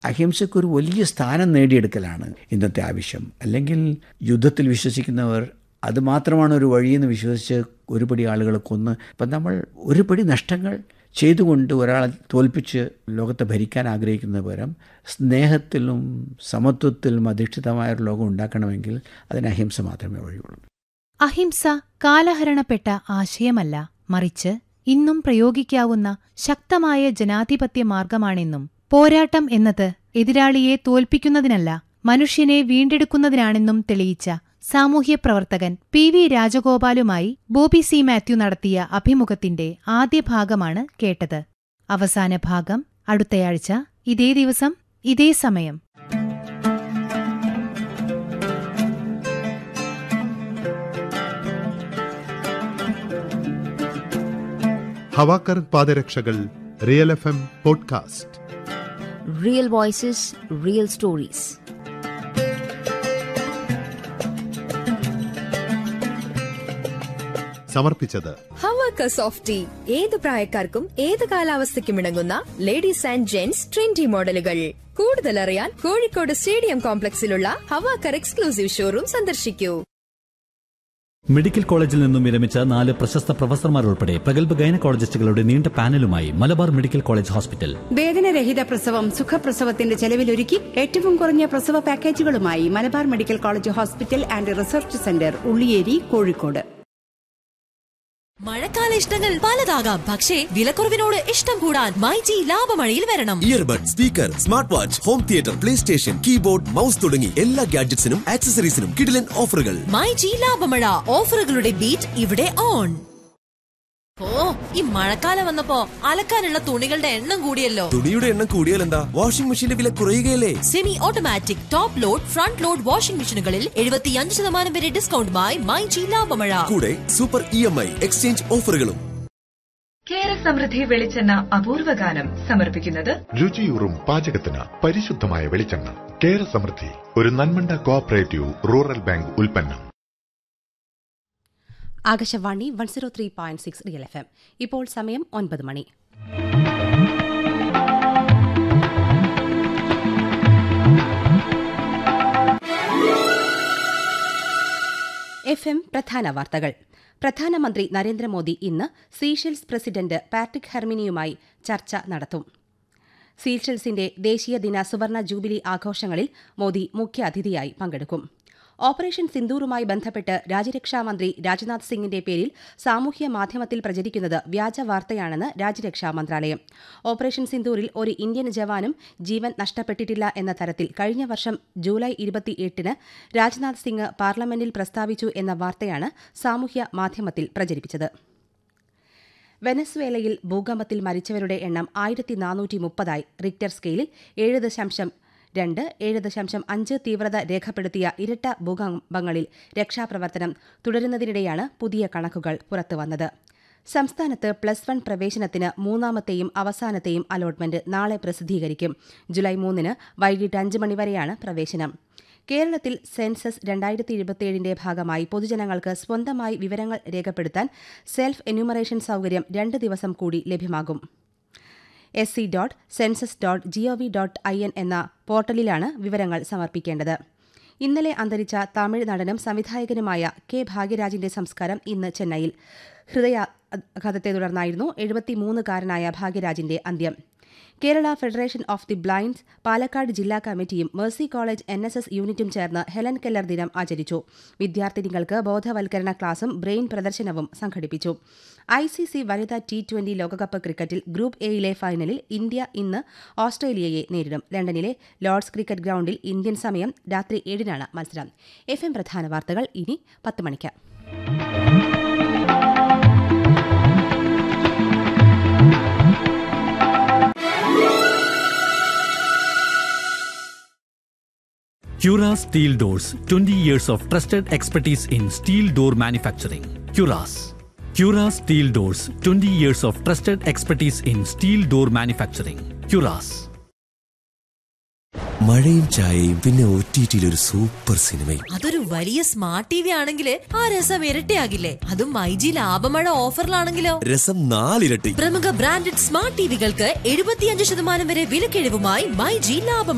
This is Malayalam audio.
അഹിംസയ്ക്ക് ഒരു വലിയ സ്ഥാനം നേടിയെടുക്കലാണ് ഇന്നത്തെ ആവശ്യം അല്ലെങ്കിൽ യുദ്ധത്തിൽ വിശ്വസിക്കുന്നവർ അത് മാത്രമാണ് ഒരു വഴിയെന്ന് വിശ്വസിച്ച് ഒരുപടി ആളുകളെ കൊന്ന് ഇപ്പം നമ്മൾ ഒരുപടി നഷ്ടങ്ങൾ ചെയ്തുകൊണ്ട് ഒരാളെ തോൽപ്പിച്ച് ലോകത്തെ ഭരിക്കാൻ ആഗ്രഹിക്കുന്ന പകരം സ്നേഹത്തിലും സമത്വത്തിലും അധിഷ്ഠിതമായ ഒരു ലോകം ഉണ്ടാക്കണമെങ്കിൽ അതിന് അഹിംസ മാത്രമേ വഴിയുള്ളൂ അഹിംസ കാലഹരണപ്പെട്ട ആശയമല്ല മറിച്ച് ഇന്നും പ്രയോഗിക്കാവുന്ന ശക്തമായ ജനാധിപത്യ മാർഗമാണെന്നും പോരാട്ടം എന്നത് എതിരാളിയെ തോൽപ്പിക്കുന്നതിനല്ല മനുഷ്യനെ വീണ്ടെടുക്കുന്നതിനാണെന്നും തെളിയിച്ച സാമൂഹ്യ പ്രവർത്തകൻ പി വി രാജഗോപാലുമായി ബോബി സി മാത്യു നടത്തിയ അഭിമുഖത്തിന്റെ ആദ്യ ഭാഗമാണ് കേട്ടത് അവസാന ഭാഗം അടുത്തയാഴ്ച ഇതേ ദിവസം ഇതേ സമയം ഹവാക്കർ പാദരക്ഷകൾ real F M podcast Real voices, real stories. സമർപ്പിച്ചത് ഹവാക്ക സോഫ്റ്റ് ടീ ഏത് പ്രായക്കാർക്കും ഏത് കാലാവസ്ഥയ്ക്കും ഇണങ്ങുന്ന ലേഡീസ് ആൻഡ് ജെന്റ്സ് ട്രെൻഡി മോഡലുകൾ കൂടുതൽ അറിയാൻ കോഴിക്കോട് സ്റ്റേഡിയം കോംപ്ലക്സിലുള്ള ഹവാക്കർ എക്സ്ക്ലൂസീവ് ഷോറൂം സന്ദർശിക്കൂ മെഡിക്കൽ കോളേജിൽ നിന്നും വിരമിച്ച നാല് പ്രശസ്ത പ്രൊഫസർമാർ ഉൾപ്പെടെ പ്രഗത്ഭ ഗൈനക്കോളജിസ്റ്റുകളുടെ നീണ്ട പാനലുമായി മലബാർ മെഡിക്കൽ കോളേജ് ഹോസ്പിറ്റൽ വേദനരഹിത പ്രസവം സുഖപ്രസവത്തിന്റെ ചെലവിലൊരുക്കി ഏറ്റവും കുറഞ്ഞ പ്രസവ പാക്കേജുകളുമായി Malabar medical college hospital and research centre Ulliyeri Kozhikode മഴക്കാല ഇഷ്ടങ്ങൾ പലതാകാം പക്ഷേ വിലക്കുറവിനോട് ഇഷ്ടം കൂടാൻ മൈജി ലാഭമഴയിൽ വരണം earbud speaker smart watch home theatre play station keyboard mouse തുടങ്ങി എല്ലാ ഗാഡ്ജറ്റ്സിനും ആക്സസറീസിനും കിടിലൻ ഓഫറുകൾ മൈജി ലാഭമഴ ഓഫറുകളുടെ ബീറ്റ് ഇവിടെ ഓൺ ഓ ഈ മഴക്കാലം വന്നപ്പോ അലക്കാനുള്ള തുണികളുടെ എണ്ണം കൂടിയല്ലോ തുണിയുടെ എണ്ണം കൂടിയാൽ എന്താ വാഷിംഗ് മെഷീന്റെ വില കുറയുകയല്ലേ semi automatic top load front load washing മെഷീനുകളിൽ എഴുപത്തിയഞ്ച് ശതമാനം വരെ ഡിസ്കൗണ്ടുമായി മൈജി ലാഭമഴ കൂടെ super E M I exchange ഓഫറുകളും കേര സമൃദ്ധി വെളിച്ചെണ്ണ അപൂർവ ഗാനം സമർപ്പിക്കുന്നത് രുചിയൂറും പാചകത്തിന് പരിശുദ്ധമായ വെളിച്ചെണ്ണ കേര സമൃദ്ധി ഒരു നന്മണ്ട കോഓപ്പറേറ്റീവ് റൂറൽ ബാങ്ക് ഉൽപ്പന്നം Akashvani one zero three point six real F M ഇപ്പോൾ സമയം ഒൻപത് മണി എഫ് എം പ്രധാന വാർത്തകൾ പ്രധാനമന്ത്രി നരേന്ദ്രമോദി ഇന്ന് സീഷെൽസ് പ്രസിഡന്റ് പാട്രിക് ഹെർമിനിയുമായി ചർച്ച നടത്തും സീഷെൽസിന്റെ ദേശീയ ദിന സുവർണ ജൂബിലി ആഘോഷങ്ങളിൽ മോദി മുഖ്യാതിഥിയായി പങ്കെടുക്കും ഓപ്പറേഷൻ സിന്ദൂറുമായി ബന്ധപ്പെട്ട് രാജ്യരക്ഷാമന്ത്രി രാജ്നാഥ് സിംഗിന്റെ പേരിൽ സാമൂഹ്യ മാധ്യമത്തിൽ പ്രചരിക്കുന്നത് വ്യാജ വാർത്തയാണെന്ന് രാജ്യരക്ഷാ മന്ത്രാലയം ഓപ്പറേഷൻ സിന്ദൂറിൽ ഒരു ഇന്ത്യൻ ജവാനും ജീവൻ നഷ്ടപ്പെട്ടിട്ടില്ല എന്ന തരത്തിൽ കഴിഞ്ഞ വർഷം ജൂലൈ ഇരുപത്തിയെട്ടിന് രാജ്നാഥ് സിംഗ് പാർലമെന്റിൽ പ്രസ്താവിച്ചു എന്ന വാർത്തയാണ് സാമൂഹ്യ മാധ്യമത്തിൽ പ്രചരിപ്പിച്ചത് വെനസ്വേലയിൽ ഭൂകമ്പത്തിൽ മരിച്ചവരുടെ എണ്ണം ആയിരത്തി നാനൂറ്റി മുപ്പതായി റിക്ടർ സ്കെയിലിൽ ഏഴ് ദശാംശം രണ്ട് ഏഴ് ദശാംശം അഞ്ച് തീവ്രത രേഖപ്പെടുത്തിയ ഇരട്ട ഭൂകമ്പങ്ങളിൽ രക്ഷാപ്രവർത്തനം തുടരുന്നതിനിടെയാണ് പുതിയ കണക്കുകൾ പുറത്തുവന്നത് സംസ്ഥാനത്ത് പ്ലസ് വൺ പ്രവേശനത്തിന് മൂന്നാമത്തെയും അവസാനത്തെയും അലോട്ട്മെന്റ് നാളെ പ്രസിദ്ധീകരിക്കും ജൂലൈ മൂന്നിന് വൈകിട്ട് അഞ്ച് മണിവരെയാണ് പ്രവേശനം കേരളത്തിൽ സെൻസസ് രണ്ടായിരത്തി ഇരുപത്തിയേഴിന്റെ ഭാഗമായി പൊതുജനങ്ങൾക്ക് സ്വന്തമായി വിവരങ്ങൾ രേഖപ്പെടുത്താൻ സെൽഫ് എന്യൂമറേഷൻ സൌകര്യം രണ്ട് ദിവസം കൂടി ലഭ്യമാകും S C dot census dot GOV dot I N എന്ന പോർട്ടലിലാണ് വിവരങ്ങൾ സമർപ്പിക്കേണ്ടത് ഇന്നലെ അന്തരിച്ച തമിഴ് നടനും സംവിധായകനുമായ കെ ഭാഗ്യരാജിന്റെ സംസ്കാരം ഇന്ന് ചെന്നൈയിൽ ഹൃദയാഘാതത്തെ തുടർന്നായിരുന്നു എഴുപത്തിമൂന്നുകാരനായ ഭാഗ്യരാജിന്റെ അന്ത്യം Kerala federation of the blinds Palakkad ജില്ലാ കമ്മിറ്റിയും mercy college N S S യൂണിറ്റും ചേർന്ന് ഹെലൻ കെല്ലർ ദിനം ആചരിച്ചു വിദ്യാർത്ഥിനികൾക്ക് ബോധവൽക്കരണ ക്ലാസും ബ്രെയിൻ പ്രദർശനവും സംഘടിപ്പിച്ചു ഐ സി സി വനിതാ ടി ട്വന്റി ലോകകപ്പ് ക്രിക്കറ്റിൽ ഗ്രൂപ്പ് എയിലെ ഫൈനലിൽ ഇന്ത്യ ഇന്ന് ഓസ്ട്രേലിയയെ നേരിടും ലണ്ടനിലെ ലോർഡ്സ് ക്രിക്കറ്റ് ഗ്രൌണ്ടിൽ ഇന്ത്യൻ സമയം രാത്രി ഏഴിനാണ് മത്സരം എഫ് എം പ്രധാന വാർത്തകൾ ഇനി പത്ത് മണിക്ക് Cura Steel Doors 20 years of trusted expertise in steel door manufacturing. Curas. Cura Steel Doors 20 years of trusted expertise in steel door manufacturing. Curas. മഴയും ചായയും പിന്നെ ഒ ടി ടിയിൽ ഒരു സൂപ്പർ സിനിമയും അതൊരു വലിയ സ്മാർട്ട് ടി വി ആണെങ്കിൽ ആ രസം ഇരട്ടിയാകില്ലേ അതും മൈജി ലാഭമഴ ഓഫറിലാണെങ്കിലോ രസം നാലിരട്ടി പ്രമുഖ ബ്രാൻഡഡ് സ്മാർട്ട് ടിവികൾക്ക് എഴുപത്തിയഞ്ച് ശതമാനം വരെ വിലക്കിഴിവുമായി മൈജി ലാഭമഴ